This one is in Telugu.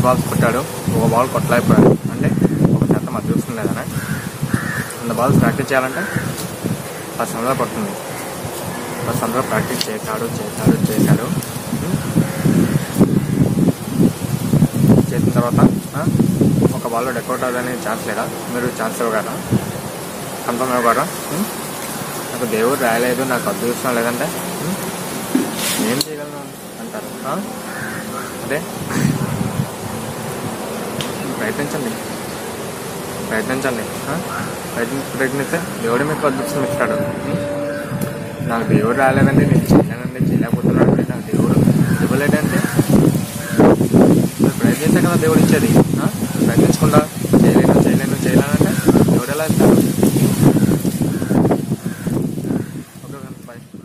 బాల్స్ కొట్టాడు ఒక బాల్ కొట్టలేకపోయాడు అంటే ఒక చేత మధ్య చూసుకుని లేదనే వంద బాల్స్ ప్రాక్టీస్ చేయాలంటే ఫస్ట్ అందులో పడుతుంది ఫస్ట్ అందులో ప్రాక్టీస్ చేశాడు చేశాడు చేశాడు ఉం? చేసిన తర్వాత ఆ, ఒక బాల్లో డెకౌట్ అవ్వదని ఛాన్స్ లేదా మీరు ఛాన్స్ ఇవ్వగలరా కన్ఫర్మ్ ఇవ్వగలరా ఉం? నాకు దేవుడు రాయలేదు నాకు అదృష్టం లేదంటే ఉం? ఏం చేయగలను అంటారు ఆ? అదే ప్రయత్నించండి ప్రయత్నించండి ఆ? ప్రయత్ని ప్రయత్నిస్తే దేవుడు మీకు అదృష్టం ఇస్తాడు ఉం? నాకు దేవుడు రాలేదంటే నేను చేయలేనండి చేయలేకపోతున్నాడు అంటే నాకు దేవుడు ఇవ్వలేదంటే మీరు ప్రయత్నిస్తే కదా దేవుడు ఇచ్చేది ఆ? ప్రయత్నించకుండా చేయలేను చేయలేను చేయలేనంటే దేవుడు ఎలా ఇస్తాడు ఓకే బాయ్